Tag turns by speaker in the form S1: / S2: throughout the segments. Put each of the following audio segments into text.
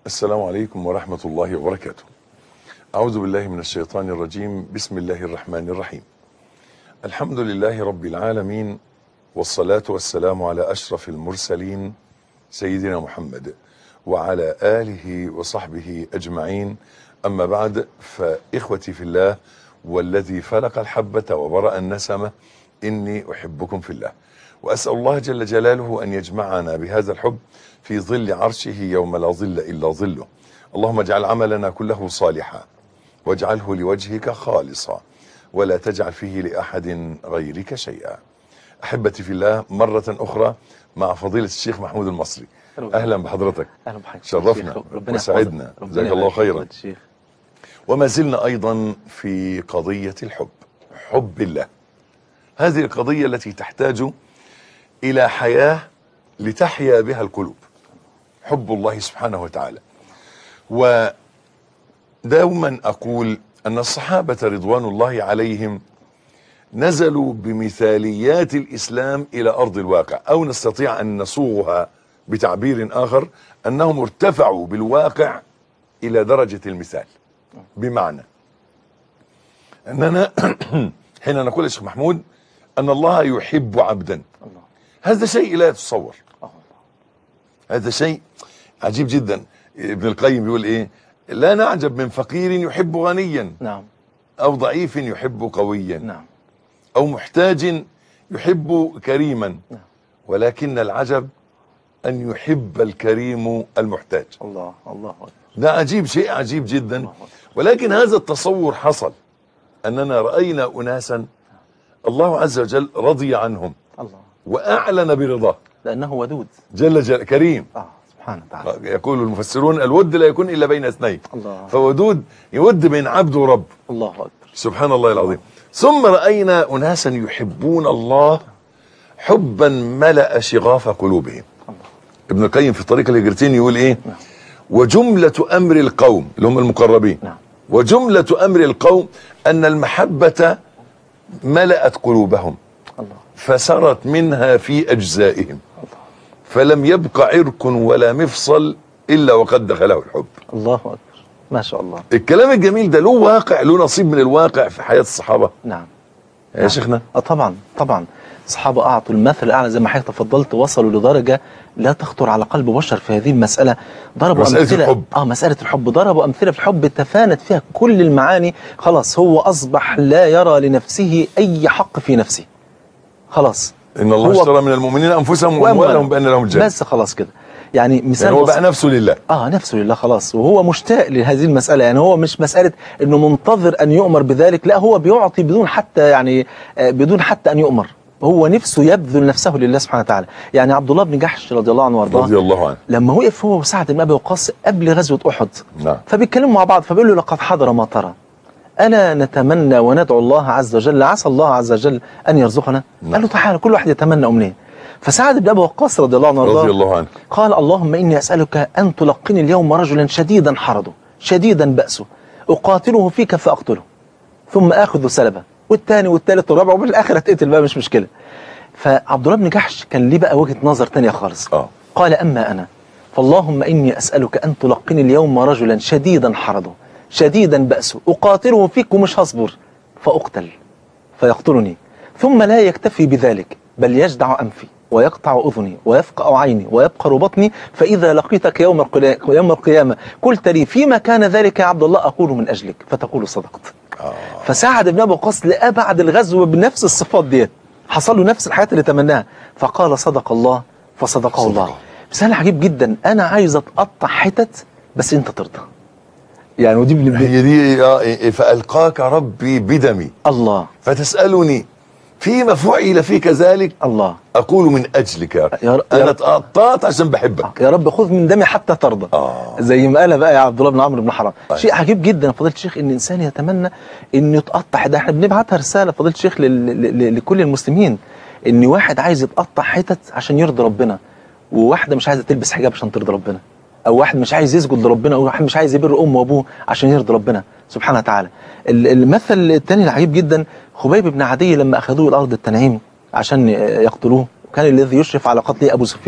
S1: السلام عليكم ورحمة الله وبركاته. أعوذ بالله من الشيطان الرجيم، بسم الله الرحمن الرحيم. الحمد لله رب العالمين والصلاة والسلام على أشرف المرسلين سيدنا محمد وعلى آله وصحبه أجمعين. أما بعد فإخوتي في الله والذي فلق الحبة وبرأ النسمة إني أحبكم في الله. وأسأل الله جل جلاله أن يجمعنا بهذا الحب في ظل عرشه يوم لا ظل إلا ظله اللهم اجعل عملنا كله صالحا واجعله لوجهك خالصا ولا تجعل فيه لأحد غيرك شيئا أحبتي في الله مرة أخرى مع فضيلة الشيخ محمود المصري أهلا بحضرتك
S2: اهلا بحضرتك
S1: شرفنا
S2: شيخ. ربنا
S1: وسعدنا.
S2: يحفظك. ربنا
S1: جزاك الله
S2: يبارك
S1: خيرا.
S2: فيك يا شيخ.
S1: وما زلنا أيضا في قضية الحب حب الله هذه القضية التي تحتاج إلى حياة لتحيا بها القلوب حب الله سبحانه وتعالى ودوما أقول أن الصحابة رضوان الله عليهم نزلوا بمثاليات الإسلام إلى أرض الواقع أو نستطيع أن نصوغها بتعبير آخر أنهم ارتفعوا بالواقع إلى درجة المثال بمعنى أننا حين نقول يا شيخ محمود أن الله يحب عبدا
S2: الله
S1: هذا شيء لا يتصور
S2: الله
S1: هذا شيء عجيب جدا ابن القيم يقول ايه لا نعجب من فقير يحب غنيا
S2: نعم
S1: او ضعيف يحب قويا
S2: نعم
S1: او محتاج يحب كريما
S2: نعم.
S1: ولكن العجب ان يحب الكريم المحتاج
S2: الله الله أكبر.
S1: ده عجيب شيء عجيب جدا
S2: الله أكبر.
S1: ولكن هذا التصور حصل اننا راينا اناسا الله عز وجل رضي عنهم
S2: الله
S1: واعلن برضاه
S2: لانه ودود
S1: جل جل كريم
S2: اه سبحانه وتعالى
S1: يقول المفسرون الود لا يكون الا بين اثنين
S2: الله
S1: فودود يود بين عبد ورب
S2: الله اكبر
S1: سبحان الله العظيم ثم راينا اناسا يحبون الله حبا ملا شغاف قلوبهم
S2: الله
S1: ابن القيم في طريق الهجرتين يقول ايه
S2: نعم.
S1: وجمله امر القوم اللي هم المقربين
S2: نعم
S1: وجمله امر القوم ان المحبه ملأت قلوبهم
S2: الله
S1: فسرت منها في اجزائهم فلم يبق عرق ولا مفصل الا وقد دخله الحب
S2: الله اكبر ما شاء الله
S1: الكلام الجميل ده له واقع له نصيب من الواقع في حياة الصحابة
S2: نعم
S1: يا
S2: نعم.
S1: شيخنا
S2: اه طبعا طبعا الصحابه اعطوا المثل الاعلى زي ما حضرتك تفضلت وصلوا لدرجه لا تخطر على قلب بشر في هذه المساله ضربوا
S1: مسألة
S2: امثله
S1: الحب.
S2: اه مساله الحب ضربوا امثله في الحب تفانت فيها كل المعاني خلاص هو اصبح لا يرى لنفسه اي حق في نفسه خلاص
S1: ان الله
S2: هو-
S1: اشترى من المؤمنين انفسهم واموالهم بان لهم الجنة
S2: بس خلاص كده يعني مثال
S1: يعني هو
S2: بسيط.
S1: بقى نفسه لله
S2: اه نفسه لله خلاص وهو مشتاق لهذه المسألة يعني هو مش مسألة انه منتظر ان يؤمر بذلك لا هو بيعطي بدون حتى يعني آه بدون حتى ان يؤمر هو نفسه يبذل نفسه لله سبحانه وتعالى يعني عبد الله بن جحش رضي الله عنه وارضاه
S1: رضي الله عنه
S2: لما وقف هو وسعد بن ابي وقاص قبل غزوة احد
S1: نعم
S2: فبيتكلموا مع بعض فبيقول له لقد حضر ما ترى ألا نتمنى وندعو الله عز وجل عسى الله عز وجل أن يرزقنا
S1: نعم.
S2: قال له تعالى كل واحد يتمنى أمنية فسعد بن أبي وقاص رضي الله عنه وارضاه
S1: رضي الله عنه
S2: قال اللهم إني أسألك أن تلقني اليوم رجلا شديدا حرضه شديدا بأسه أقاتله فيك فأقتله ثم آخذ سلبه والثاني والثالث والرابع وفي الآخر هتقتل بقى مش مشكلة فعبد الله بن جحش كان ليه بقى وجهة نظر تانية خالص
S1: اه
S2: قال أما أنا فاللهم إني أسألك أن تلقني اليوم رجلا شديدا حرضه شديدا بأسه أقاتله فيك ومش هصبر فأقتل فيقتلني ثم لا يكتفي بذلك بل يجدع أنفي ويقطع أذني ويفقع عيني ويبقر بطني فإذا لقيتك يوم القلا- يوم القيامة قلت لي فيما كان ذلك يا عبد الله أقول من أجلك فتقول صدقت
S1: اه
S2: فسعد بن ابي وقاص لقى بعد الغزو بنفس الصفات ديت حصل له نفس الحاجات اللي تمناها فقال صدق الله فصدقه
S1: صدق.
S2: الله مثال عجيب جدا انا عايز اتقطع حتت بس انت ترضى يعني ودي من
S1: هي دي آه إيه، فالقاك ربي بدمي
S2: الله
S1: فتسالني فيما فعل فيك ذلك
S2: الله
S1: اقول من اجلك يا رب
S2: يا ر- يا
S1: انا
S2: رب.
S1: اتقطعت عشان بحبك
S2: يا رب خذ من دمي حتى ترضى
S1: اه
S2: زي ما قال بقى يا عبد الله بن عمرو بن حرام
S1: طيب.
S2: شيء عجيب جدا فضيله الشيخ ان الانسان يتمنى انه يتقطع ده احنا بنبعتها رساله فضيله الشيخ لل... ل... لكل المسلمين ان واحد عايز يتقطع حتت عشان يرضي ربنا وواحده مش عايزه تلبس حجاب عشان ترضي ربنا او واحد مش عايز يسجد لربنا او واحد مش عايز يبر امه وابوه عشان يرضي ربنا سبحانه وتعالى ال- المثل الثاني العجيب جدا خبيب بن عدي لما اخذوه الارض التنعيم عشان يقتلوه كان الذي يشرف على قتل ابو سفيان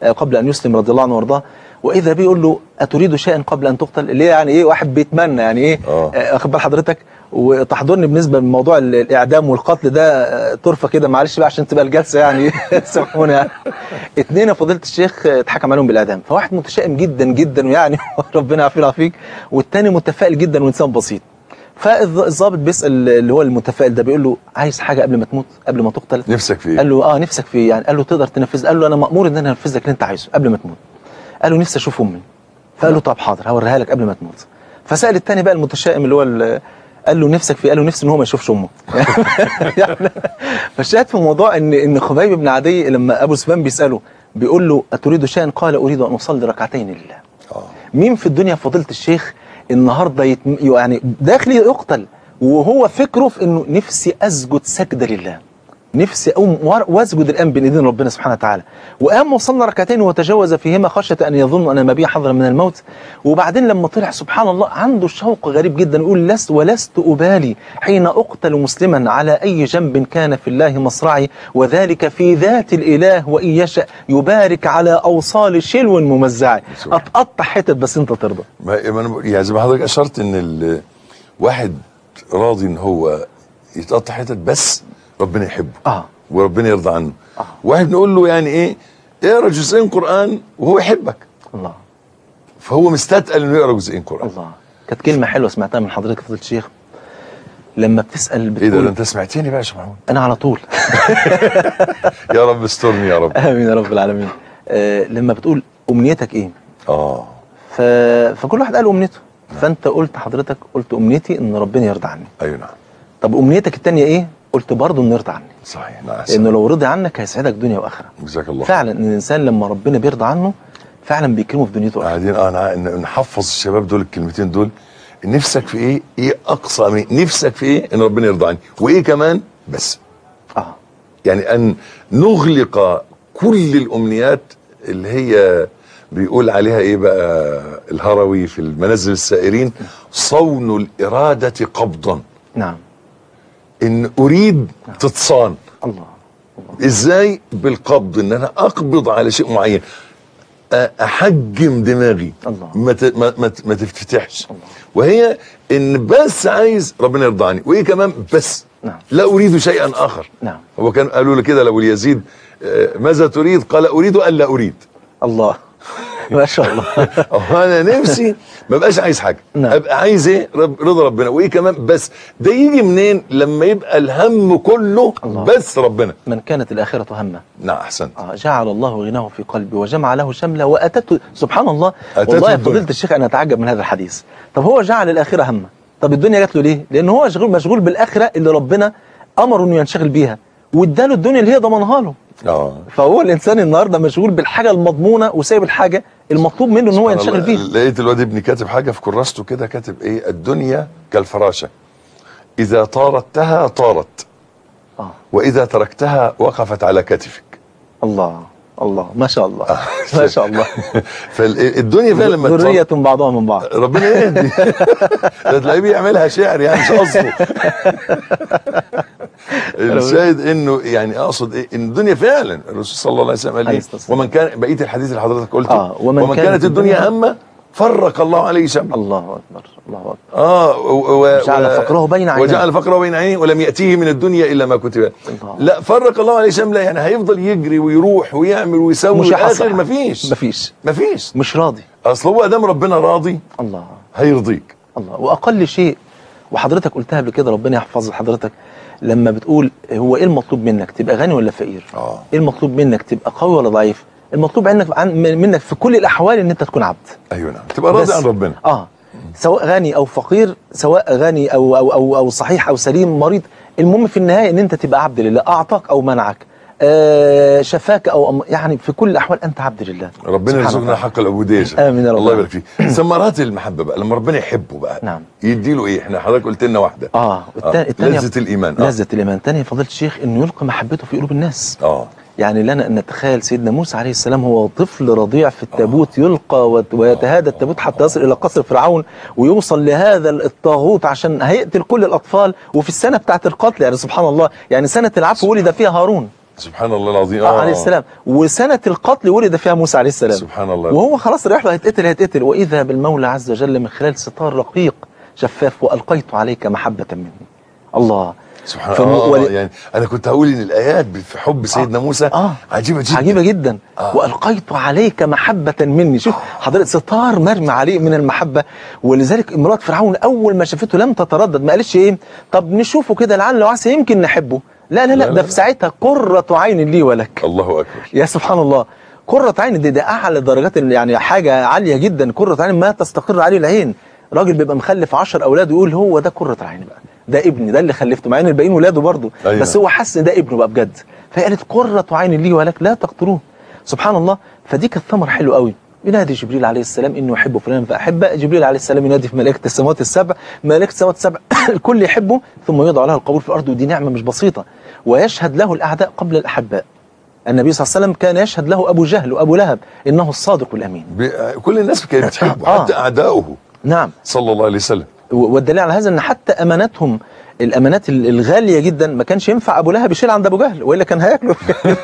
S2: آه، قبل ان يسلم رضي الله عنه وارضاه واذا بيه يقول له اتريد شيئا قبل ان تقتل اللي هي يعني ايه واحد بيتمنى يعني ايه
S1: آه.
S2: آه، واخد بال حضرتك وتحضرني بالنسبه لموضوع ال- الاعدام والقتل ده آه، طرفه كده معلش بقى عشان تبقى الجلسه يعني سامحوني يعني اتنين يا فضيله الشيخ آه، اتحكم عليهم بالاعدام فواحد متشائم جدا جدا ويعني ربنا يعافينا ويعافيك والتاني متفائل جدا وانسان بسيط فالضابط بيسال اللي هو المتفائل ده بيقول له عايز حاجه قبل ما تموت قبل ما تقتل
S1: نفسك في
S2: قال
S1: ايه؟
S2: له اه نفسك في إيه؟ يعني قال له تقدر تنفذ قال له انا مامور ان انا انفذ لك اللي انت عايزه قبل ما تموت قال له نفسي اشوف امي فقال له طب حاضر هوريها لك قبل ما تموت فسال الثاني بقى المتشائم اللي هو ال- قال له نفسك في إيه؟ قال له نفسي ان هو ما يشوفش امه يعني فالشاهد في الموضوع ان ان خبيب بن عدي لما ابو سفيان بيساله بيقول له اتريد شيئا قال اريد ان اصلي ركعتين لله
S1: اه
S2: مين في الدنيا فضيله الشيخ النهارده يتم يعني داخل يقتل وهو فكره في انه نفسي اسجد سجده لله نفسي اقوم وار- واسجد الان بين ايدين ربنا سبحانه وتعالى وقام وصلنا ركعتين وتجاوز فيهما خشيه ان يظن ان ما بي حضر من الموت وبعدين لما طلع سبحان الله عنده شوق غريب جدا يقول لست ولست ابالي حين اقتل مسلما على اي جنب كان في الله مصرعي وذلك في ذات الاله وان يشاء يبارك على اوصال شلو ممزع
S1: سبحان.
S2: اتقطع حتت بس انت ترضى
S1: ما ما انا بقول- يعني زي ما حضرتك اشرت ان ال- واحد راضي ان هو يتقطع حتت بس ربنا يحبه
S2: اه
S1: وربنا يرضى عنه
S2: آه.
S1: واحد نقول له يعني ايه اقرا جزئين قران وهو يحبك
S2: الله
S1: فهو مستثقل انه يقرا جزئين قران
S2: الله كانت كلمه حلوه سمعتها من حضرتك يا فضيله الشيخ لما بتسال
S1: ايه ده,
S2: بتقول
S1: ده انت سمعتني بقى يا شيخ محمود
S2: انا على طول
S1: يا رب استرني يا رب
S2: امين يا رب العالمين آه لما بتقول امنيتك ايه
S1: اه
S2: ف... فكل واحد قال امنيته فانت قلت حضرتك قلت امنيتي ان ربنا يرضى عني
S1: ايوه نعم
S2: طب امنيتك التانية ايه قلت برضه انه يرضى عني
S1: صحيح نعم
S2: لانه لو رضي عنك هيسعدك دنيا واخره
S1: جزاك الله
S2: فعلا ان الانسان لما ربنا بيرضى عنه فعلا بيكرمه في دنيته واخره
S1: قاعدين اه نع- ن- نحفظ الشباب دول الكلمتين دول نفسك في ايه؟ ايه اقصى من نفسك في ايه؟ ان ربنا يرضى عني وايه كمان؟ بس
S2: اه
S1: يعني ان نغلق كل الامنيات اللي هي بيقول عليها ايه بقى الهروي في المنازل السائرين صون الاراده قبضا
S2: نعم
S1: ان اريد تتصان
S2: الله
S1: ازاي بالقبض ان انا اقبض على شيء معين أ- احجم دماغي
S2: الله.
S1: ما ت- ما ما, ت- ما تفتتحش
S2: الله.
S1: وهي ان بس عايز ربنا يرضى عني وايه كمان بس
S2: نعم.
S1: لا اريد شيئا اخر
S2: نعم.
S1: هو كان قالوا له كده لو يزيد آه، ماذا تريد قال اريد الا اريد
S2: الله ما شاء الله
S1: أو انا نفسي ما بقاش عايز حاجه
S2: نعم.
S1: ابقى عايز ايه رب رضا ربنا وايه كمان بس ده يجي منين لما يبقى الهم كله
S2: الله.
S1: بس ربنا
S2: من كانت الآخرة همه
S1: نعم احسنت
S2: آه جعل الله غناه في قلبي وجمع له شمله واتته سبحان الله
S1: أتته
S2: والله يا
S1: الدنيا.
S2: فضيله الشيخ انا اتعجب من هذا الحديث طب هو جعل الاخره همه طب الدنيا جات له ليه لان هو مشغول مشغول بالاخره اللي ربنا امره انه ينشغل بيها واداله الدنيا اللي هي ضمنها له
S1: اه
S2: فهو الانسان النهارده مشغول بالحاجه المضمونه وسايب الحاجه المطلوب منه ان هو
S1: سبحان
S2: ينشغل
S1: الله.
S2: بيها
S1: لقيت الواد ابني كاتب حاجه في كراسته كده كاتب ايه الدنيا كالفراشه اذا طاردتها طارت
S2: آه.
S1: واذا تركتها وقفت على كتفك
S2: الله الله ما شاء الله ما شاء الله
S1: فالدنيا فعلا لما
S2: ذريه
S1: تصل-
S2: بعضها من بعض
S1: ربنا يهدي ده تلاقيه بيعملها شعر يعني مش قصده الشاهد انه يعني اقصد ايه ان الدنيا فعلا الرسول صلى الله عليه وسلم قال
S2: عليه
S1: ايه
S2: الصلاة والسلام.
S1: ومن كان بقيه الحديث اللي حضرتك قلته
S2: آه، ومن
S1: ومن
S2: كانت
S1: كانت الدنيا
S2: الدنيا
S1: همه فرق الله عليه شمله
S2: الله اكبر الله اكبر
S1: اه و- و-
S2: جعل
S1: و-
S2: فقره بين عينيه.
S1: وجعل فقره بين عينيه ولم ياتيه من الدنيا الا ما كتب له.
S2: الله.
S1: لا فرق الله عليه شمله يعني هيفضل يجري ويروح ويعمل ويسوي
S2: مش
S1: والاخر
S2: هيحصل
S1: مفيش
S2: مفيش
S1: مفيش
S2: مش راضي
S1: اصل هو ادام ربنا راضي
S2: الله
S1: هيرضيك
S2: الله واقل شيء وحضرتك قلتها قبل كده ربنا يحفظ حضرتك لما بتقول هو ايه المطلوب منك تبقى غني ولا فقير
S1: اه
S2: ايه المطلوب منك تبقى قوي ولا ضعيف المطلوب عنك عن منك في كل الاحوال ان انت تكون عبد
S1: ايوه نعم تبقى راضي
S2: بس.
S1: عن ربنا
S2: اه سواء غني او فقير سواء غني او او او, أو صحيح او سليم مريض المهم في النهايه ان انت تبقى عبد لله اعطاك او منعك آه شفاك او أم يعني في كل الاحوال انت عبد لله
S1: ربنا
S2: سبحانه
S1: يرزقنا
S2: وتعالى.
S1: حق العبوديه يا شيخ.
S2: آمين يا رب
S1: الله يبارك فيك ثمرات المحبه بقى لما ربنا يحبه بقى
S2: نعم.
S1: يديله ايه احنا حضرتك قلت لنا واحده
S2: اه التا- التانية
S1: لذه الايمان اه
S2: لذة الإيمان تاني فضيلة الشيخ إنه يلقي محبته في قلوب الناس
S1: اه
S2: يعني لنا أن نتخيل سيدنا موسى عليه السلام هو طفل رضيع في التابوت يلقى وت- ويتهادى التابوت حتى يصل إلى قصر فرعون ويوصل لهذا الطاغوت عشان هيقتل كل الأطفال وفي السنة بتاعت القتل يعني سبحان الله يعني سنة العفو ولد فيها هارون
S1: سبحان الله العظيم
S2: آه. عليه السلام وسنة القتل ولد فيها موسى عليه السلام
S1: سبحان الله
S2: وهو خلاص رايح له هيتقتل هيتقتل وإذا بالمولى عز وجل من خلال ستار رقيق شفاف وألقيت عليك محبة مني الله
S1: سبحان
S2: فم-
S1: الله
S2: ول-
S1: يعني انا كنت هقول ان الايات في حب سيدنا موسى
S2: آه.
S1: عجيبه جدا
S2: عجيبة جدا
S1: آه.
S2: وألقيت عليك محبة مني شوف حضرتك ستار مرمي عليه من المحبة ولذلك امرأة فرعون أول ما شافته لم تتردد ما قالتش إيه طب نشوفه كده لعل وعسى يمكن نحبه لا لا لا,
S1: لا،
S2: ده
S1: لا.
S2: في ساعتها قرة عين لي ولك
S1: الله اكبر
S2: يا سبحان الله قرة عين دي ده أعلى درجات ال- يعني حاجة عالية جدا قرة عين ما تستقر عليه العين راجل بيبقى مخلف 10 أولاد ويقول هو ده قرة العين بقى ده ابني ده اللي خلفته مع ان الباقيين ولاده برضه
S1: أيوة.
S2: بس هو حس ان ده ابنه بقى بجد فهي قالت قرة عين لي ولك لا تقتلوه سبحان الله فدي كانت ثمر حلو قوي ينادي جبريل عليه السلام انه يحب فلان فاحبه جبريل عليه السلام ينادي في ملائكه السماوات السبع ملائكه السماوات السبع الكل يحبه ثم يوضع له القبول في الارض ودي نعمه مش بسيطه ويشهد له الاعداء قبل الاحباء النبي صلى الله عليه وسلم كان يشهد له ابو جهل وابو لهب انه الصادق الامين
S1: ب- كل الناس كانت بتحبه
S2: آه.
S1: حتى اعداؤه
S2: نعم
S1: صلى الله عليه وسلم
S2: و- والدليل على هذا ان حتى اماناتهم الامانات ال- الغاليه جدا ما كانش ينفع ابو لهب يشيل عند ابو جهل والا كان هياكله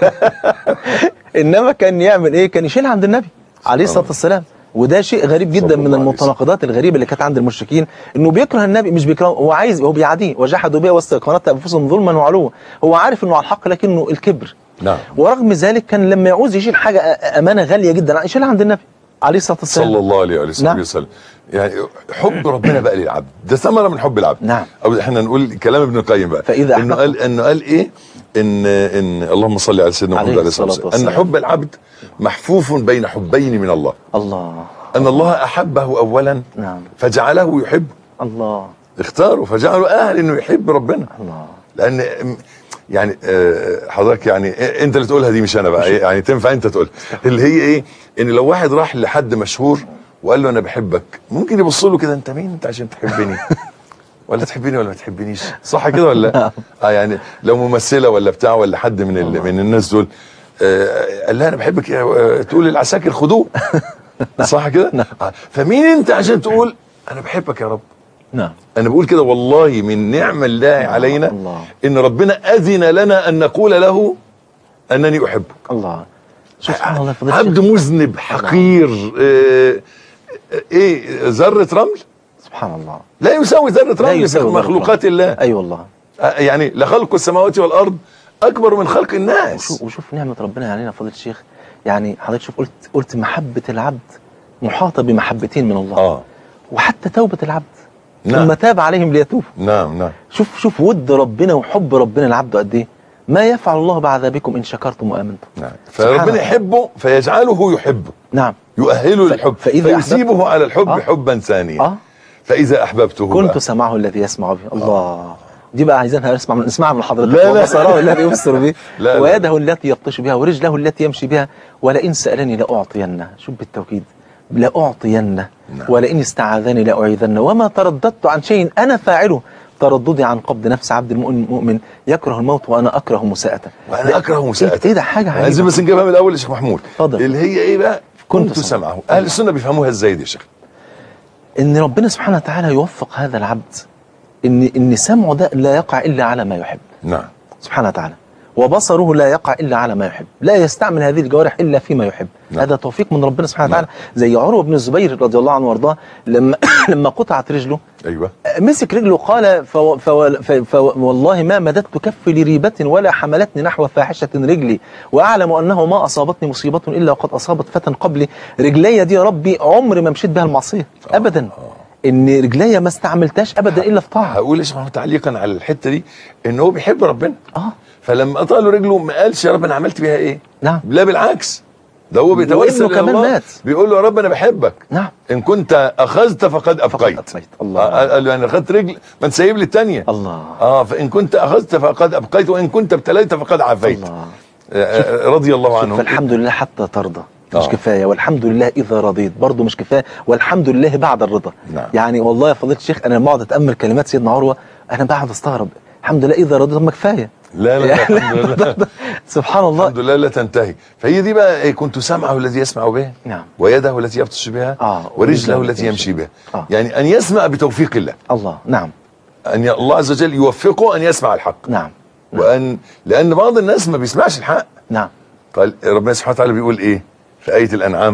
S2: انما كان يعمل ايه كان يشيل عند النبي عليه الصلاه والسلام وده شيء غريب جدا
S1: صلى
S2: من
S1: الله عليه
S2: المتناقضات الغريبه اللي كانت عند المشركين انه بيكره النبي مش بيكرهه هو عايز هو بيعاديه وجحدوا بها واستيقنتها انفسهم ظلما وعلوا هو عارف انه على الحق لكنه الكبر
S1: نعم
S2: ورغم ذلك كان لما يعوز يشيل حاجه أ- امانه غاليه جدا يشيلها عند النبي عليه الصلاه والسلام
S1: صلى الله عليه وآله
S2: نعم.
S1: وسلم يعني حب ربنا بقى للعبد ده ثمره من حب العبد
S2: نعم.
S1: او احنا نقول كلام ابن القيم بقى
S2: فإذا
S1: انه
S2: أحببت-
S1: قال انه قال ايه ان ان اللهم صل على سيدنا محمد
S2: عليه
S1: عليه الصلاه
S2: الصلاة
S1: والسلام ان
S2: والسلام.
S1: حب العبد محفوف بين حبين من الله
S2: الله
S1: ان الله احبه اولا
S2: نعم
S1: فجعله يحب
S2: الله
S1: اختاره فجعله اهل انه يحب ربنا
S2: الله
S1: لان يعني آه، حضرتك يعني إيه- انت اللي تقولها دي مش انا بقى إيه، يعني تنفع انت تقولها اللي هي ايه ان لو واحد راح لحد مشهور وقال له انا بحبك ممكن يبص له كده انت مين انت عشان تحبني ولا تحبني ولا ما تحبنيش صح كده ولا لا اه يعني لو ممثله ولا بتاع ولا حد من ال... من الناس دول آه قال لها انا بحبك يا- آه، تقول للعساكر خدوه صح كده آه، فمين انت عشان تقول انا بحبك يا رب
S2: نعم
S1: انا بقول كده والله من نعم الله علينا
S2: الله.
S1: ان ربنا اذن لنا ان نقول له انني احبك
S2: الله شوف سبحان الله فضيلة
S1: عبد
S2: الشيخ.
S1: مذنب حقير آه، آه، ايه ذره رمل
S2: سبحان الله
S1: لا يساوي ذره
S2: لا
S1: رمل في
S2: يساوي ذرة
S1: مخلوقات
S2: رمل.
S1: الله
S2: اي والله
S1: آه، يعني لخلق السماوات والارض اكبر من خلق الناس
S2: وشوف, وشوف نعمه ربنا علينا فضيله الشيخ يعني حضرتك شوف قلت قلت محبه العبد محاطه بمحبتين من الله
S1: اه
S2: وحتى توبه العبد
S1: نعم.
S2: ثم تاب عليهم ليتوبوا
S1: نعم نعم
S2: شوف شوف ود ربنا وحب ربنا لعبده قد ايه ما يفعل الله بعذابكم ان شكرتم وامنتم
S1: نعم
S2: سبحان
S1: فربنا
S2: الله.
S1: يحبه فيجعله يحبه
S2: نعم
S1: يؤهله
S2: ف-
S1: للحب
S2: فإذا
S1: فيسيبه على الحب
S2: آه.
S1: حبا ثانيا
S2: اه
S1: فاذا احببته
S2: كنت
S1: بقى.
S2: سمعه الذي يسمع به الله دي بقى عايزينها نسمع من نسمعها من حضرتك
S1: لا، لا.
S2: وبصره الذي يبصر به
S1: لا، لا.
S2: ويده التي يبطش بها ورجله التي يمشي بها ولئن سألني لأعطينه شوف بالتوكيد لأعطينه
S1: نعم.
S2: ولئن استعاذني لأعيذنه وما ترددت عن شيء أنا فاعله ترددي عن قبض نفس عبد المؤمن المؤمن يكره الموت وأنا أكره مساءته
S1: وانا اكره مساءته
S2: إيه ده حاجة
S1: عايزين
S2: عجيبة
S1: بس نجيبها من الاول يا شيخ محمود
S2: اتفضل.
S1: اللي هي ايه بقى
S2: كنت
S1: كنت
S2: سمعه.
S1: سمعه اهل السنه بيفهموها ازاي دي يا شيخ
S2: إن ربنا سبحانه وتعالى يوفق هذا العبد إن إن سمعه ده لا يقع إلا على ما يحب
S1: نعم
S2: سبحانه وتعالى وبصره لا يقع الا على ما يحب لا يستعمل هذه الجوارح الا فيما يحب
S1: نعم.
S2: هذا توفيق من ربنا سبحانه
S1: نعم.
S2: وتعالى زي عروه بن الزبير رضي الله عنه وارضاه لما لما قطعت رجله
S1: ايوه
S2: مسك رجله قال فو فو فو فو والله ما مددت كفي لريبة ولا حملتني نحو فاحشة رجلي وأعلم أنه ما أصابتني مصيبة إلا وقد أصابت فتى قبلي رجلي دي يا ربي عمري ما مشيت بها المعصية أبدا إن رجلي ما استعملتهاش أبدا إلا في طاعة
S1: هقول يا شيخ محمود تعليقا على الحته دي ان هو بيحب ربنا
S2: آه
S1: فلما قطع له رجله ما قالش يا رب انا عملت بيها ايه
S2: نعم
S1: لا بالعكس ده هو بيتوسل
S2: وابنه
S1: إلى
S2: كمان
S1: الله
S2: مات.
S1: بيقول له يا رب انا بحبك
S2: نعم
S1: ان كنت اخذت فقد ابقيت
S2: أبقيت. الله.
S1: آه، قال له انا اخذت رجل ما انت سايب لي الثانيه
S2: الله
S1: اه فان كنت اخذت فقد ابقيت وان كنت ابتليت فقد عافيت
S2: الله
S1: آه، آه، رضي الله
S2: شوف
S1: عنه
S2: فالحمد لله حتى ترضى مش
S1: آه.
S2: كفايه والحمد لله اذا رضيت برضه مش كفايه والحمد لله بعد الرضا
S1: نعم.
S2: يعني والله يا فضيله الشيخ انا لما اقعد اتامل كلمات سيدنا عروه انا بقعد استغرب الحمد لله اذا رضيت ما كفايه
S1: لا لا لا الحمد لله
S2: سبحان الله
S1: الحمد لله لا تنتهي فهي دي بقى إيه، كنت سمعه الذي يسمع به
S2: نعم.
S1: ويده التي يبطش بها
S2: آه،
S1: ورجله التي يمشي بها
S2: آه.
S1: يعني ان يسمع بتوفيق الله
S2: الله نعم
S1: ان ي- الله عز وجل يوفقه ان يسمع الحق
S2: نعم
S1: وان لان بعض الناس ما بيسمعش الحق
S2: نعم
S1: قال ربنا سبحانه وتعالى بيقول ايه في آية الأنعام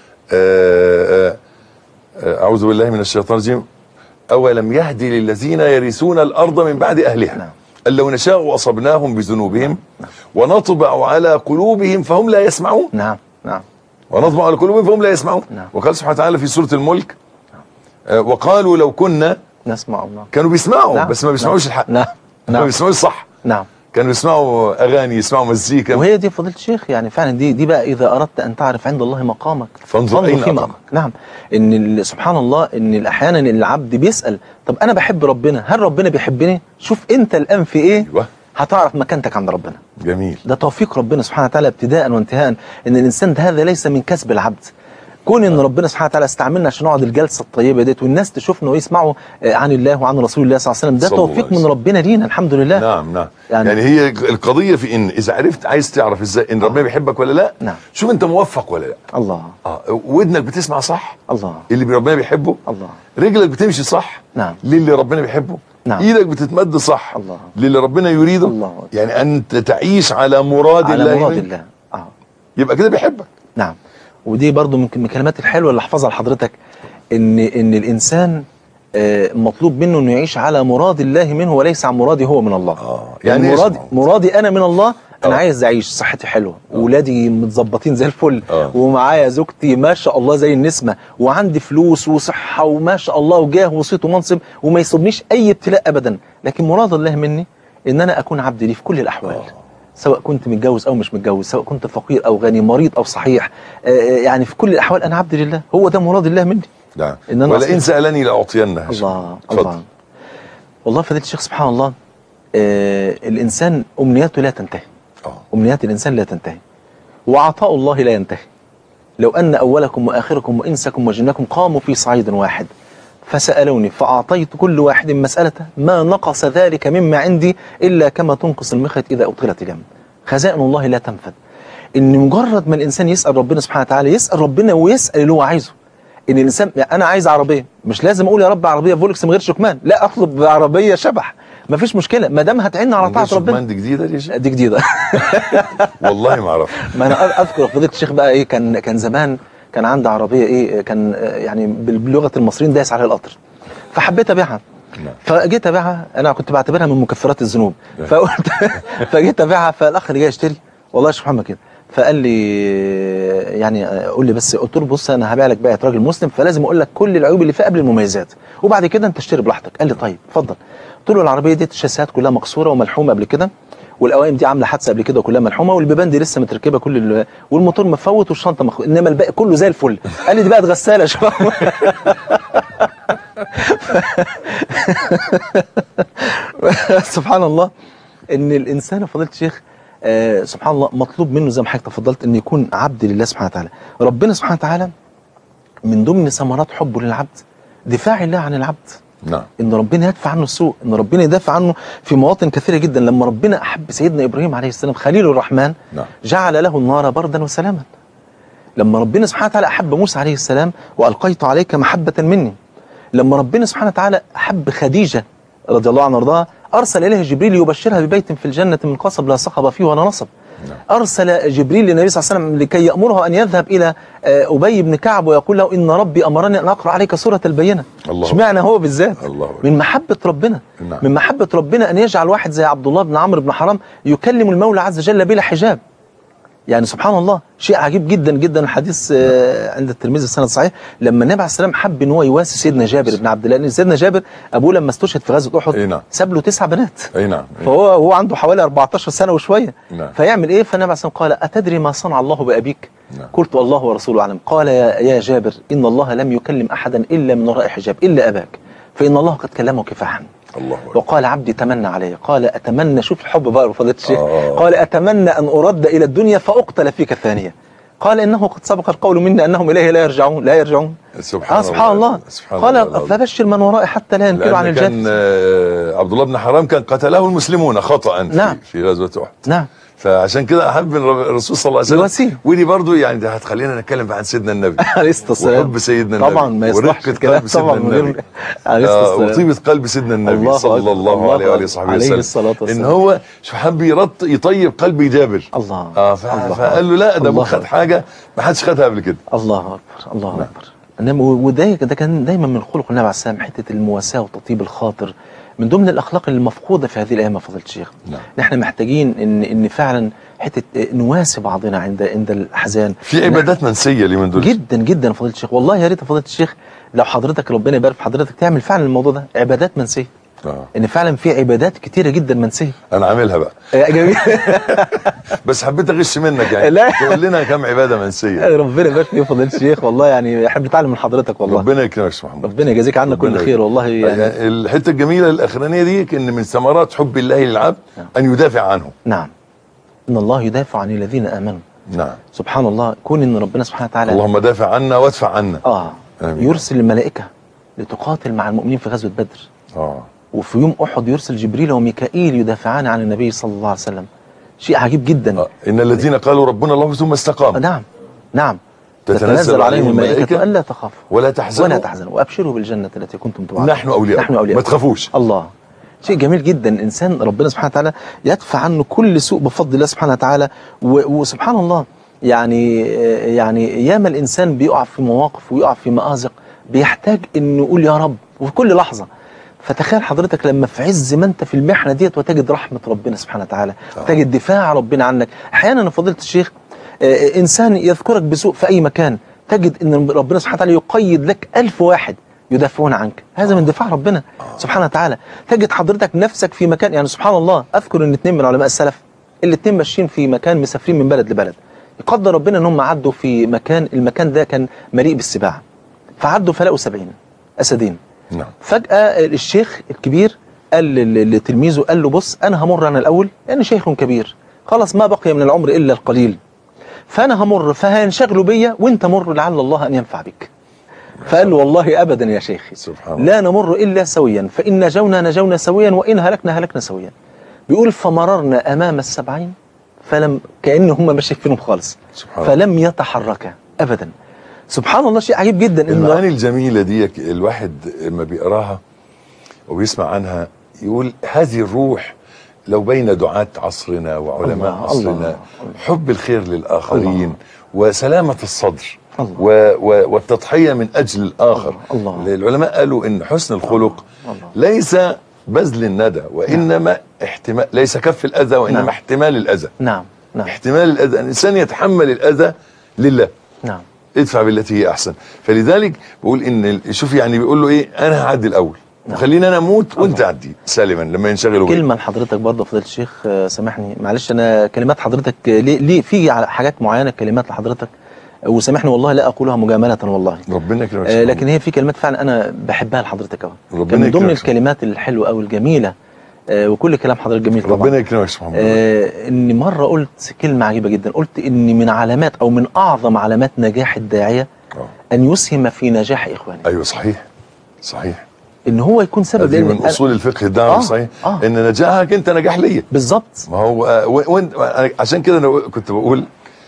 S1: آه، آه، آه، أعوذ بالله من الشيطان الرجيم أولم يهدي للذين يرثون الأرض من بعد أهلها
S2: نعم.
S1: أن لو نشاء أصبناهم بذنوبهم ونطبع على قلوبهم فهم لا يسمعون
S2: نعم نعم
S1: ونطبع على قلوبهم فهم لا يسمعون
S2: نعم.
S1: وقال سبحانه وتعالى في سورة الملك آه، وقالوا لو كنا
S2: نسمع الله
S1: كانوا بيسمعوا
S2: نعم.
S1: بس ما بيسمعوش
S2: نعم.
S1: الحق
S2: نعم
S1: ما
S2: نعم
S1: بيسمعوش صح
S2: نعم
S1: كانوا يسمعوا أغاني يسمعوا مزيكا
S2: وهي دي فضيلة الشيخ يعني فعلا دي دي بقى إذا أردت أن تعرف عند الله مقامك
S1: فانظر أين
S2: في
S1: أقامك.
S2: مقامك نعم إن ال- سبحان الله إن أحيانا العبد بيسأل طب أنا بحب ربنا هل ربنا بيحبني؟ شوف أنت الآن في إيه
S1: أيوه
S2: هتعرف مكانتك عند ربنا
S1: جميل
S2: ده توفيق ربنا سبحانه وتعالى ابتداء وانتهاء ان الانسان ده هذا ليس من كسب العبد كون ان ربنا سبحانه وتعالى استعملنا عشان نقعد الجلسه الطيبه ديت والناس تشوفنا ويسمعوا آه، عن الله وعن رسول الله صلى الله عليه وسلم ده
S1: صلى الله
S2: توفيق
S1: عليه
S2: من
S1: وسلم.
S2: ربنا لينا الحمد لله
S1: نعم نعم
S2: يعني-
S1: يعني, يعني هي القضيه في ان اذا عرفت عايز تعرف ازاي ان ربنا بيحبك ولا لا
S2: نعم.
S1: شوف انت موفق ولا لا
S2: الله
S1: اه ودنك بتسمع صح
S2: الله
S1: اللي ربنا بيحبه
S2: الله
S1: رجلك بتمشي صح
S2: نعم.
S1: للي ربنا بيحبه
S2: نعم.
S1: ايدك بتتمد صح
S2: الله.
S1: للي ربنا يريده
S2: الله أكبر.
S1: يعني انت تعيش على مراد
S2: على
S1: الله
S2: مراد
S1: منك.
S2: الله اه
S1: يبقى كده بيحبك
S2: نعم ودي برضو ممكن من الكلمات الحلوه اللي احفظها لحضرتك ان ان الانسان آه، مطلوب منه انه يعيش على مراد الله منه وليس عن مرادي هو من الله
S1: آه،
S2: يعني,
S1: يعني إيه
S2: مرادي
S1: اسمه؟
S2: مرادي انا من الله انا
S1: آه.
S2: عايز اعيش صحتي حلوه ولادي متظبطين زي الفل
S1: آه.
S2: ومعايا زوجتي ما شاء الله زي النسمه وعندي فلوس وصحه وما شاء الله وجاه وصيت ومنصب وما يصيبنيش اي ابتلاء ابدا لكن مراد الله مني ان انا اكون عبد ليه في كل الاحوال سواء كنت متجوز او مش متجوز سواء كنت فقير او غني مريض او صحيح آه، يعني في كل الاحوال انا عبد لله هو ده مراد الله مني
S1: نعم
S2: إن أنا
S1: ولئن
S2: أصير-
S1: سالني لاعطينه
S2: الله
S1: اتفضل.
S2: الله والله فضيله الشيخ سبحان الله آه الانسان امنياته لا تنتهي
S1: اه
S2: امنيات الانسان لا تنتهي وعطاء الله لا ينتهي لو ان اولكم واخركم وانسكم وجنكم قاموا في صعيد واحد فسالوني فاعطيت كل واحد مسالته ما نقص ذلك مما عندي الا كما تنقص المخيط اذا اطغلت اليم خزائن الله لا تنفد ان مجرد ما الانسان يسال ربنا سبحانه وتعالى يسال ربنا ويسال اللي هو عايزه ان الانسان يعني انا عايز عربيه مش لازم اقول يا رب عربيه فولكس من غير شكمان لا اطلب عربيه شبح مفيش مشكله ما دام هتعين على طاعه ربنا
S1: دي جديده دي يا شيخ؟
S2: دي جديده
S1: والله ما اعرفها
S2: ما انا أ- اذكر فضيله الشيخ بقى ايه كان كان زمان كان عندي عربيه ايه كان آه، يعني بال- بلغه المصريين دايس عليها القطر فحبيت ابيعها
S1: نعم.
S2: فجيت ابيعها انا كنت بعتبرها من مكفرات الذنوب
S1: نعم.
S2: فقلت فجيت ابيعها فالاخ اللي جاي يشتري والله يا شيخ محمد كده فقال لي يعني آه، قول لي بس قلت له بص انا هبيع لك بيعه راجل مسلم فلازم اقول لك كل العيوب اللي فيها قبل المميزات وبعد كده انت اشتري براحتك قال لي طيب اتفضل قلت له العربيه دي الشاسات كلها مكسوره وملحومه قبل كده والقوائم دي عامله حادثه قبل كده وكلها ملحومه والبيبان دي لسه متركبه كل ال... والموتور مفوت والشنطه مخ... انما الباقي كله زي الفل قال لي دي بقت غساله يا شباب سبحان الله ان الانسان يا فضيله الشيخ آه سبحان الله مطلوب منه زي ما حضرتك تفضلت ان يكون عبد لله سبحانه وتعالى ربنا سبحانه وتعالى من ضمن ثمرات حبه للعبد دفاع الله عن العبد
S1: نعم
S2: ان ربنا يدفع عنه السوء ان ربنا يدافع عنه في مواطن كثيره جدا لما ربنا احب سيدنا ابراهيم عليه السلام خليل الرحمن
S1: نعم.
S2: جعل له النار بردا وسلاما لما ربنا سبحانه وتعالى احب موسى عليه السلام والقيت عليك محبه مني لما ربنا سبحانه وتعالى احب خديجه رضي الله عنها وارضاها ارسل اليها جبريل يبشرها ببيت في الجنه من قصب لا صخب فيه ولا نصب ارسل جبريل للنبي صلى الله عليه وسلم لكي يامره ان يذهب الى آه، ابي بن كعب ويقول له ان ربي امرني ان اقرا عليك سوره البينه
S1: الله
S2: اشمعنى هو بالذات
S1: الله أكبر.
S2: من محبه ربنا
S1: نعم.
S2: من محبه ربنا ان يجعل واحد زي عبد الله بن عمرو بن حرام يكلم المولى عز وجل بلا حجاب يعني سبحان الله شيء عجيب جدا جدا الحديث آه، عند الترمذي السند صحيح لما النبي عليه السلام حب ان هو يواسي سيدنا جابر بن عبد الله لان سيدنا جابر ابوه لما استشهد في غزوه احد
S1: أي نعم.
S2: ساب له تسع بنات
S1: اي نعم
S2: فهو هو عنده حوالي 14 سنه وشويه
S1: نعم.
S2: فيعمل ايه فالنبي عليه السلام قال اتدري ما صنع الله بابيك
S1: نعم.
S2: قلت والله ورسوله اعلم قال يا, يا جابر ان الله لم يكلم احدا الا من وراء حجاب الا اباك فان الله قد كلمه كفاحا
S1: الله أكبر.
S2: وقال عبدي تمنى علي قال اتمنى شوف الحب بقى فضيله الشيخ
S1: آه.
S2: قال اتمنى ان ارد الى الدنيا فاقتل فيك الثانيه قال انه قد سبق القول مني انهم اليه لا يرجعون لا يرجعون
S1: سبحان
S2: آه سبحان الله,
S1: سبحان
S2: قال
S1: الله العظيم.
S2: فبشر من ورائي حتى لا ينكروا عن
S1: لأن كان
S2: الجنه
S1: آه، عبد الله بن حرام كان قتله المسلمون خطأ في-
S2: نعم.
S1: في غزوة أحد
S2: نعم
S1: فعشان كده احب الر- الرسول صلى الله عليه وسلم
S2: الوسيلة.
S1: ودي برضو يعني ده هتخلينا نتكلم بقى عن سيدنا النبي
S2: عليه الصلاه والسلام
S1: وحب سيدنا النبي
S2: طبعا ما يصلحش
S1: ورقة
S2: الكلام
S1: قلب سيدنا
S2: طبعا من غير
S1: النبي
S2: عليه الصلاه
S1: آه
S2: والسلام
S1: وطيبة قلب سيدنا النبي
S2: الله
S1: صلى
S2: أكبر.
S1: الله
S2: الله
S1: عليه وآله
S2: أكبر.
S1: وصحبه
S2: عليه
S1: وسلم
S2: الصلاة والسلام.
S1: ان هو شو حب يرط يطيب قلب جابر
S2: الله
S1: اه ف-
S2: الله
S1: فقال له لا ده ابوك
S2: الله
S1: خد حاجه ما حدش خدها قبل كده
S2: الله اكبر الله اكبر انما وده ده كان دايما من خلق النبي عليه السلام حته المواساه وتطيب الخاطر من ضمن الاخلاق المفقوده في هذه الايام يا فضيله الشيخ
S1: نعم.
S2: نحن محتاجين ان ان فعلا حته نواسي بعضنا عند عند الاحزان
S1: في عبادات منسيه اليومين دول
S2: جدا جدا يا فضيله الشيخ والله يا ريت يا فضيله الشيخ لو حضرتك ربنا يبارك في حضرتك تعمل فعلا الموضوع ده عبادات منسيه
S1: آه.
S2: ان فعلا في عبادات كتيره جدا منسيه
S1: انا عاملها بقى
S2: يا جميل
S1: بس حبيت اغش منك يعني
S2: لا.
S1: تقول لنا كم عباده منسيه
S2: ربنا يبارك فيك يا فضيله الشيخ والله يعني احب نتعلم من حضرتك والله
S1: ربنا يكرمك يا أستاذ محمد
S2: ربنا يجازيك عنا كل
S1: ربنا
S2: خير والله يعني
S1: يعني الحته الجميله الاخرانيه دي ان من ثمرات حب الله للعبد
S2: نعم.
S1: ان يدافع عنه
S2: نعم ان الله يدافع عن الذين امنوا
S1: نعم
S2: سبحان الله كون ان ربنا سبحانه وتعالى
S1: اللهم دافع عنا وادفع عنا
S2: اه
S1: آمين.
S2: يرسل الملائكه لتقاتل مع المؤمنين في غزوه بدر
S1: اه
S2: وفي يوم احد يرسل جبريل وميكائيل يدافعان عن النبي صلى الله عليه وسلم شيء عجيب جدا
S1: آه. ان الذين قالوا ربنا الله ثم
S2: آه
S1: استقاموا
S2: نعم نعم
S1: تتنزل عليهم الملائكة
S2: الا تخافوا
S1: ولا تحزنوا
S2: ولا تحزنوا وابشروا بالجنه التي كنتم توعدون
S1: نحن اولياء
S2: نحن اولياء
S1: ما تخافوش
S2: الله شيء جميل جدا انسان ربنا سبحانه وتعالى يدفع عنه كل سوء بفضل الله سبحانه وتعالى و- وسبحان الله يعني يعني ياما الانسان بيقع في مواقف ويقع في مآزق بيحتاج انه يقول يا رب وفي كل لحظه فتخيل حضرتك لما في عز ما انت في المحنه ديت وتجد رحمه ربنا سبحانه وتعالى وتجد دفاع ربنا عنك احيانا فضيله الشيخ آه، انسان يذكرك بسوء في اي مكان تجد ان ربنا سبحانه وتعالى يقيد لك ألف واحد يدافعون عنك هذا من دفاع ربنا سبحانه وتعالى تجد حضرتك نفسك في مكان يعني سبحان الله اذكر ان اثنين من علماء السلف الاثنين ماشيين في مكان مسافرين من بلد لبلد يقدر ربنا ان هم عدوا في مكان المكان ده كان مليء بالسباع فعدوا فلقوا سبعين اسدين
S1: نعم
S2: فجأة الشيخ الكبير قال لل- لتلميذه قال له بص أنا همر أنا الأول لأن شيخ كبير خلاص ما بقي من العمر إلا القليل فأنا همر فهينشغلوا بيا وأنت مر لعل الله أن ينفع بك فقال له والله أبدا يا شيخي
S1: سبحان الله
S2: لا نمر إلا سويا فإن نجونا نجونا سويا وإن هلكنا هلكنا سويا بيقول فمررنا أمام السبعين فلم كأن هم مش شايفينهم خالص
S1: سبحان الله
S2: فلم يتحركا أبدا سبحان الله شيء عجيب جدا إنه
S1: المعاني الجميله دي الواحد لما بيقراها وبيسمع عنها يقول هذه الروح لو بين دعاة عصرنا وعلماء
S2: الله،
S1: عصرنا
S2: الله،
S1: حب الخير للآخرين
S2: الله.
S1: وسلامة الصدر
S2: الله.
S1: و و والتضحية من أجل الآخر
S2: الله، الله.
S1: العلماء قالوا إن حسن الخلق
S2: الله.
S1: ليس بذل الندى وإنما احتمال ليس كف الأذى وإنما
S2: نعم.
S1: احتمال الأذى
S2: نعم نعم
S1: احتمال الأذى الإنسان يتحمل الأذى لله
S2: نعم
S1: ادفع بالتي هي احسن فلذلك بقول ان ال- شوف يعني بيقول له ايه انا هعدي الاول
S2: نعم.
S1: خليني انا اموت وانت عدي سالما لما ينشغلوا بيا
S2: كلمة لحضرتك برضه فضيلة الشيخ آه، سامحني معلش أنا كلمات حضرتك آه، ليه, ليه في على حاجات معينة كلمات لحضرتك آه، وسامحني والله لا أقولها مجاملة والله
S1: ربنا يكرمك
S2: آه، لكن هي في كلمات فعلا أنا بحبها لحضرتك أوي
S1: ربنا
S2: كان من ضمن
S1: يكرمك.
S2: الكلمات الحلوة أو الجميلة آه، وكل كلام حضرتك جميل طبعا
S1: ربنا يكرمك سبحان الله
S2: آه إني مرة قلت كلمة عجيبة جدا قلت إن من علامات أو من أعظم علامات نجاح الداعية
S1: آه.
S2: أن يسهم في نجاح إخوانه
S1: ايوه صحيح صحيح
S2: إن هو يكون سبب
S1: هذه
S2: لأن
S1: من اصول الفقه الدعوه
S2: آه،
S1: صحيح
S2: آه.
S1: ان نجاحك انت نجاح ليا
S2: بالظبط
S1: ما هو آه، و- وانت أنا- عشان كده انا كنت بقول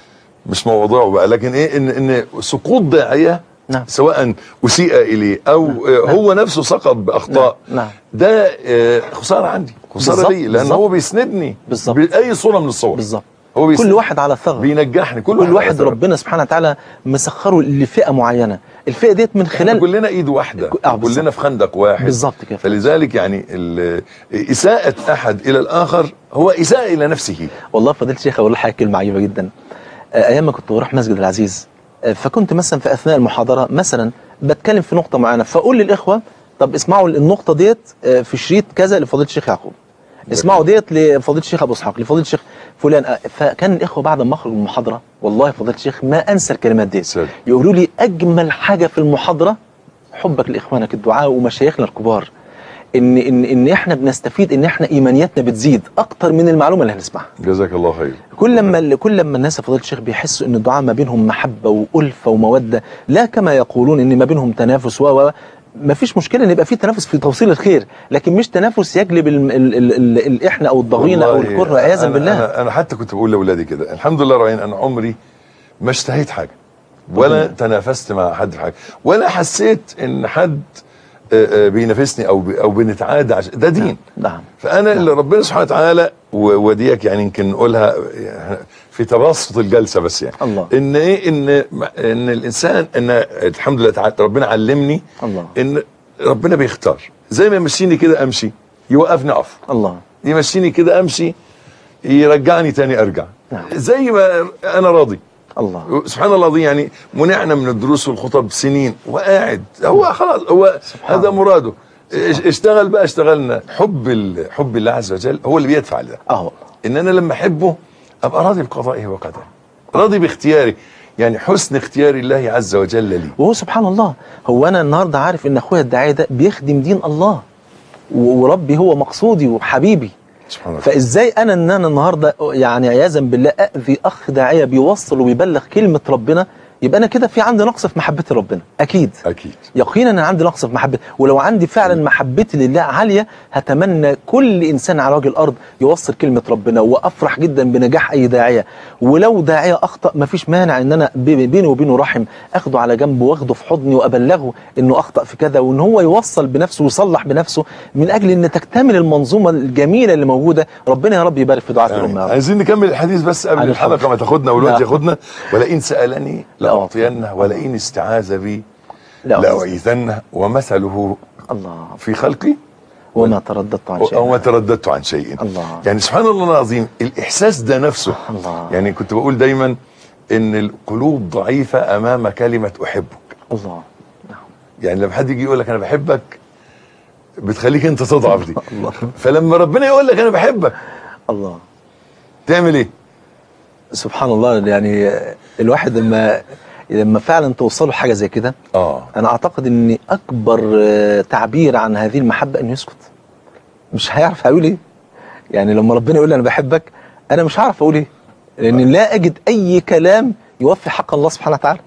S1: مش موضوعه بقى لكن ايه ان ان سقوط داعيه
S2: نعم.
S1: سواء اسيء اليه او آه، هو نفسه سقط باخطاء
S2: نعم، نعم.
S1: ده آه، خساره عندي خساره
S2: بالظبط،
S1: لي لان
S2: بالظبط.
S1: هو بيسندني
S2: بالظبط.
S1: باي صوره من الصور
S2: بالظبط
S1: هو بيسند
S2: كل واحد على ثغر
S1: بينجحني كل,
S2: كل واحد
S1: على ثغر.
S2: ربنا سبحانه وتعالى مسخره لفئه معينه الفئه ديت من
S1: احنا
S2: خلال
S1: كلنا ايد واحده
S2: آه، بالظبط.
S1: كلنا في خندق واحد
S2: بالظبط كده.
S1: فلذلك يعني ال- اساءه احد الى الاخر هو اساءه الى نفسه
S2: والله فضيله الشيخ اقول لحضرتك كلمه عجيبه جدا آه، ايام ما كنت بروح مسجد العزيز آه، فكنت مثلا في اثناء المحاضره مثلا بتكلم في نقطه معينه فاقول للاخوه طب اسمعوا النقطه ديت آه، في شريط كذا لفضيله الشيخ يعقوب اسمعوا ديت لفضيله الشيخ ابو اسحاق لفضيله الشيخ فلان آه، فكان الاخوه بعد ما اخرج من المحاضره والله فضيله الشيخ ما انسى الكلمات ديت
S1: سلام.
S2: يقولوا لي اجمل حاجه في المحاضره حبك لاخوانك الدعاء ومشايخنا الكبار ان ان ان احنا بنستفيد ان احنا ايمانياتنا بتزيد اكتر من المعلومه اللي هنسمعها
S1: جزاك الله خير
S2: كل لما كل لما الناس يا فضيله الشيخ بيحسوا ان الدعاء ما بينهم محبه والفه وموده لا كما يقولون ان ما بينهم تنافس و و- ما فيش مشكله ان يبقى في تنافس في توصيل الخير لكن مش تنافس يجلب ال ال ال ال الاحنا او الضغينه او
S1: والله
S2: الكره عياذا
S1: أنا-
S2: بالله
S1: انا انا حتى كنت بقول لاولادي كده الحمد لله رأيين انا عمري ما اشتهيت حاجه ولا تنافست مع حد في حاجه ولا حسيت ان حد آه، آه، بينافسني او بي- او بنتعادى عش... ده دين
S2: نعم
S1: فانا اللي ربنا سبحانه وتعالى و- وديك يعني يمكن نقولها يعني في تبسط الجلسه بس يعني
S2: الله.
S1: ان ايه ان ان الانسان ان الحمد لله تعالى ربنا علمني
S2: الله.
S1: ان ربنا بيختار زي ما يمشيني كده امشي يوقفني اقف
S2: الله
S1: يمشيني كده امشي يرجعني تاني ارجع
S2: نعم.
S1: زي ما انا راضي
S2: الله
S1: سبحان الله دي يعني منعنا من الدروس والخطب سنين وقاعد هو خلاص هو
S2: سبحان
S1: هذا
S2: الله.
S1: مراده اش- اشتغل بقى اشتغلنا حب ال- حب الله عز وجل هو اللي بيدفع لده
S2: اه
S1: ان انا لما احبه ابقى راضي بقضائه وقدره راضي باختياري يعني حسن اختيار الله عز وجل لي
S2: وهو سبحان الله هو انا النهارده عارف ان اخويا الداعيه ده بيخدم دين الله و- وربي هو مقصودي وحبيبي
S1: سبحان الله
S2: فازاي انا ان انا النهارده يعني عياذا بالله اذي اخ داعيه بيوصل وبيبلغ كلمه ربنا يبقى انا كده في عندي نقص في محبه ربنا اكيد
S1: اكيد
S2: يقينا انا عندي نقص في محبه ولو عندي فعلا محبتي لله عاليه هتمنى كل انسان على وجه الارض يوصل كلمه ربنا وافرح جدا بنجاح اي داعيه ولو داعيه اخطا مفيش مانع ان انا بي- بيني وبينه رحم اخده على جنب واخده في حضني وابلغه انه اخطا في كذا وان هو يوصل بنفسه ويصلح بنفسه من اجل ان تكتمل المنظومه الجميله اللي موجوده ربنا يا رب يبارك في دعاء الامه يا رب.
S1: عايزين نكمل الحديث بس قبل
S2: عن
S1: الحلقه
S2: الحب.
S1: ما تاخدنا والوقت
S2: لا.
S1: ياخدنا ولئن سالني
S2: لا.
S1: لاعطينه ولئن استعاذ بي
S2: لا
S1: لاعيذنه ومثله
S2: الله
S1: في خلقي
S2: وما ترددت عن شيء
S1: او ما ترددت عن شيء
S2: الله.
S1: يعني سبحان الله العظيم الاحساس ده نفسه
S2: الله.
S1: يعني كنت بقول دايما ان القلوب ضعيفه امام كلمه احبك
S2: الله نعم
S1: يعني لما حد يجي يقول لك انا بحبك بتخليك انت تضعف دي
S2: الله.
S1: فلما ربنا يقول لك انا بحبك
S2: الله
S1: تعمل ايه
S2: سبحان الله يعني الواحد لما لما فعلا توصله حاجه زي كده
S1: اه
S2: انا اعتقد ان اكبر آه، تعبير عن هذه المحبه انه يسكت مش هيعرف هيقول ايه يعني لما ربنا يقول لي انا بحبك انا مش هعرف اقول ايه لان لا اجد اي كلام يوفي حق الله سبحانه وتعالى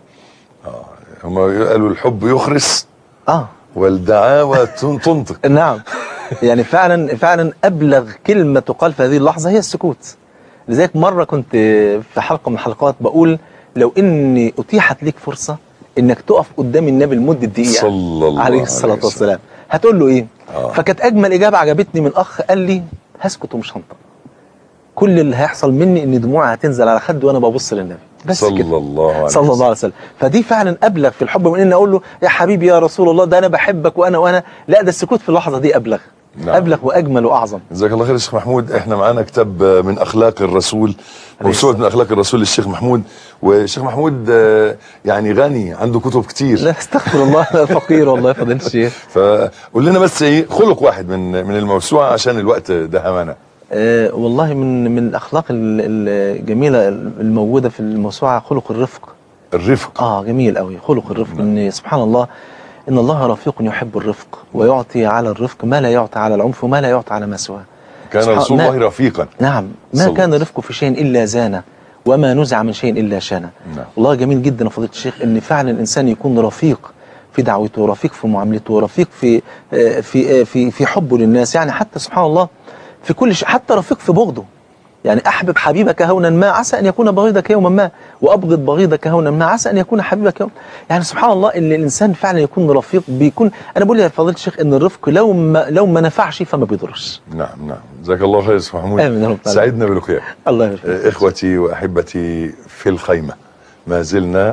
S1: هم قالوا الحب يخرس
S2: اه
S1: والدعاوى تن- تنطق
S2: نعم يعني فعلا فعلا ابلغ كلمه تقال في هذه اللحظه هي السكوت لذلك مره كنت في حلقه من الحلقات بقول لو اني اتيحت ليك فرصه انك تقف قدام النبي لمده دقيقه
S1: صلى الله
S2: عليه
S1: عليه
S2: الصلاه
S1: وسلم.
S2: والسلام هتقول له ايه
S1: آه.
S2: فكانت اجمل اجابه عجبتني من اخ قال لي هسكت ومش هنطق كل اللي هيحصل مني ان دموعي هتنزل على خدي وانا ببص للنبي بس
S1: صلى
S2: كده
S1: الله عليه
S2: صلى الله عليه وسلم فدي فعلا ابلغ في الحب من ان اقول له يا حبيبي يا رسول الله ده انا بحبك وانا وانا لا ده السكوت في اللحظه دي ابلغ
S1: نعم.
S2: ابلغ واجمل واعظم
S1: جزاك الله خير يا شيخ محمود احنا معانا كتاب آه، من اخلاق الرسول موسوعه من اخلاق الرسول للشيخ محمود والشيخ محمود آه، يعني غني عنده كتب كتير
S2: لا استغفر الله أنا فقير والله يا فضيله الشيخ
S1: فقول لنا بس ايه خلق واحد من من الموسوعه عشان الوقت دهمنا
S2: آه والله من من الاخلاق ال- ال- الجميله الموجوده في الموسوعه خلق الرفق
S1: الرفق
S2: اه جميل قوي خلق الرفق ان سبحان الله ان الله رفيق يحب الرفق ويعطي على الرفق ما لا يعطي على العنف وما لا يعطي على ما سواه
S1: كان
S2: سبحان-
S1: رسول
S2: ما-
S1: الله رفيقا
S2: نعم ما
S1: صلى
S2: كان
S1: الله.
S2: رفقه في شيء الا زانه وما نزع من شيء الا شانه
S1: نعم.
S2: والله جميل جدا يا فضيله الشيخ ان فعلا الانسان يكون رفيق في دعوته رفيق في معاملته رفيق في آه، في آه، في في حبه للناس يعني حتى سبحان الله في كل شيء حتى رفيق في بغضه يعني احبب حبيبك هونا ما عسى ان يكون بغيضك يوما ما وابغض بغيضك هونا ما عسى ان يكون حبيبك يوما يعني سبحان الله ان الانسان فعلا يكون رفيق بيكون انا بقول يا فضيله الشيخ ان الرفق لو ما لو ما نفعش فما بيضرش
S1: نعم نعم جزاك الله خير يا شيخ محمود
S2: آمين يا رب العالمين.
S1: سعدنا بلقياك
S2: الله يبارك فيك.
S1: آه، اخوتي واحبتي في الخيمه ما زلنا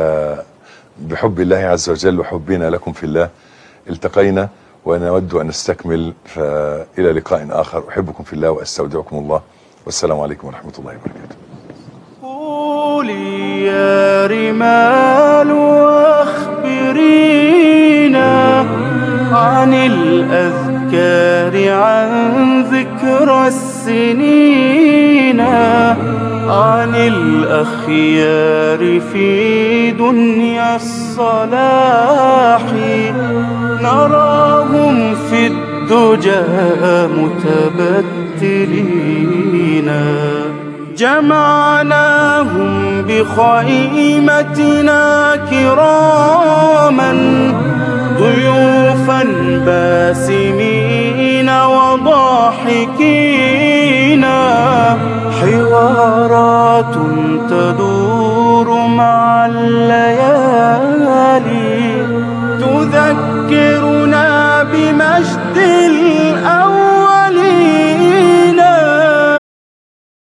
S1: وبحب الله عز وجل وحبنا لكم في الله التقينا ونود ان نستكمل فالى لقاء اخر احبكم في الله واستودعكم الله والسلام عليكم ورحمه الله وبركاته
S3: قولي يا رمال واخبرينا عن الأذكار عن ذكرى السنين عن الأخيار في دنيا الصلاح نراهم في الدجى متبتلين جمعناهم بخيمتنا كراما ضيوفا باسمين وضاحكين حوارات تدور مع الليالي تذكر